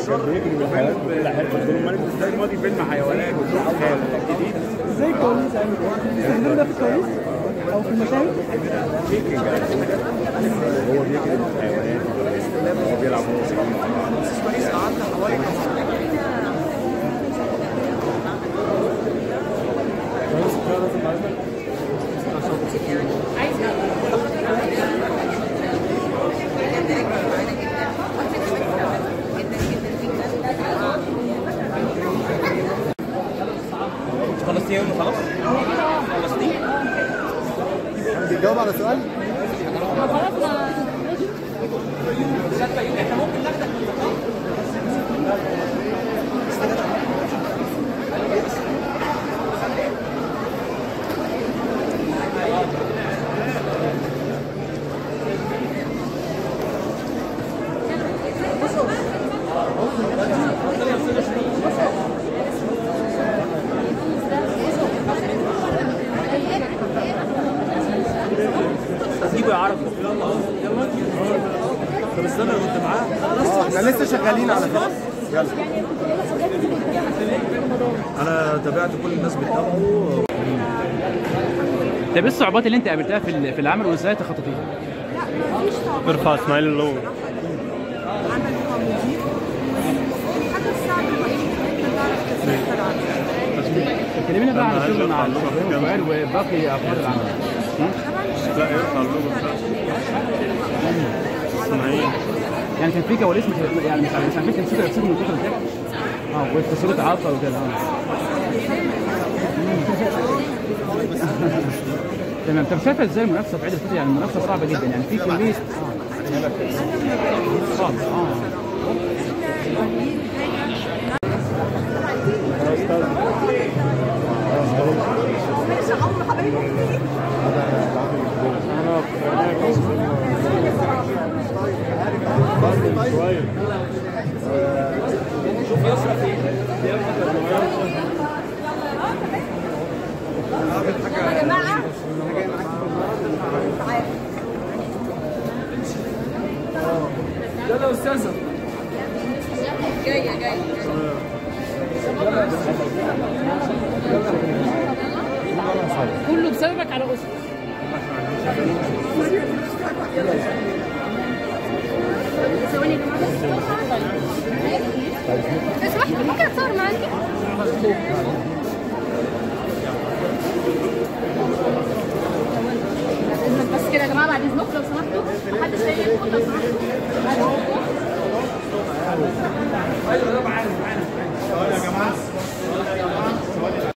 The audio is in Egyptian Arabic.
بيجري من الحيوانات بكل حته قلت له مالك ازاي ماضي فيلم حيوانات قلت له خيال جديد زي الكواليس يعني ده في الكواليس او في المشاهد تشيكنج هو بيجري من الحيوانات هو بيلعب موسيقى خلصتي يوم خلاص؟ خلصتي؟ بتجاوب على سؤال؟ جيبوا يا عرب طب استنى كنت معاه اه احنا لسه شغالين على فكره يلا انا تابعت كل الناس بتتابعه طب ايه الصعوبات اللي انت قابلتها في ال- في العمل وازاي تخططيها؟ ارفع اسماعيل اللون عمل كوميدي الحاجة الصعبة الوحيدة إن أنت تعرف تسيطر عليه كلمينا بقى عن أنا عايز الشغل مع أرفع اللغة الشباب وفؤاد وباقي افراد العمل لا يرفع اللغة اسماعيل يعني كان في كواليس مش يعني مش مش عارفين تمسكوا نفسكم من كتر الضحك اه والتصوير تعطل وكده اه تمام طب شايفه ازاي المنافسه في عيد الفطر يعني المنافسه صعبه جدا يعني في كميه اه صعب اه يا جماعة جاية جاية كله بسببك على اسره ثواني يا جماعة بس سمحت ممكن أتصور معاكي؟ بس كده يا جماعة بعد إذنكم لو سمحتوا محدش هياخد لو سمحتوا ايوه ده معانا معانا يا جماعه